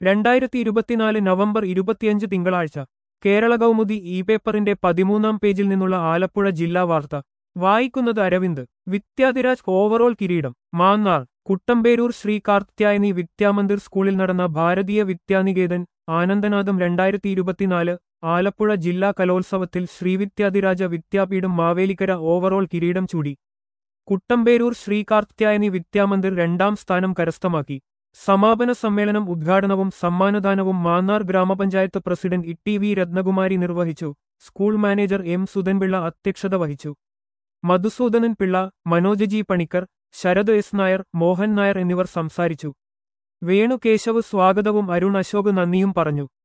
രണ്ടായിരത്തി ഇരുപത്തിനാല് നവംബർ ഇരുപത്തിയഞ്ച് തിങ്കളാഴ്ച കേരള കൗമുദി ഇ പേപ്പറിന്റെ പതിമൂന്നാം പേജിൽ നിന്നുള്ള ആലപ്പുഴ ജില്ലാ വാർത്ത വായിക്കുന്നത് അരവിന്ദ് വിദ്യാധിരാജ് ഓവറോൾ കിരീടം മാന്നാർ കുട്ടമ്പേരൂർ ശ്രീ കാർത്യായനി വിദ്യാമന്ദിർ സ്കൂളിൽ നടന്ന ഭാരതീയ വിദ്യാനികേതൻ ആനന്ദനാഥം രണ്ടായിരത്തി ഇരുപത്തിനാല് ആലപ്പുഴ ജില്ലാ കലോത്സവത്തിൽ ശ്രീവിദ്യാധിരാജ വിദ്യാപീഠം മാവേലിക്കര ഓവറോൾ കിരീടം ചൂടി കുട്ടമ്പേരൂർ ശ്രീ കാർത്യായനി വിദ്യാമന്ദിർ രണ്ടാം സ്ഥാനം കരസ്ഥമാക്കി സമാപന സമ്മേളനം ഉദ്ഘാടനവും സമ്മാനദാനവും മാന്നാർ ഗ്രാമപഞ്ചായത്ത് പ്രസിഡന്റ് ഇ വി രത്നകുമാരി നിർവഹിച്ചു സ്കൂൾ മാനേജർ എം സുധൻപിള്ള അധ്യക്ഷത വഹിച്ചു മധുസൂദനൻ പിള്ള മനോജ് ജി പണിക്കർ ശരത് എസ് നായർ മോഹൻ നായർ എന്നിവർ സംസാരിച്ചു വേണു കേശവ് സ്വാഗതവും അരുൺ അശോക് നന്ദിയും പറഞ്ഞു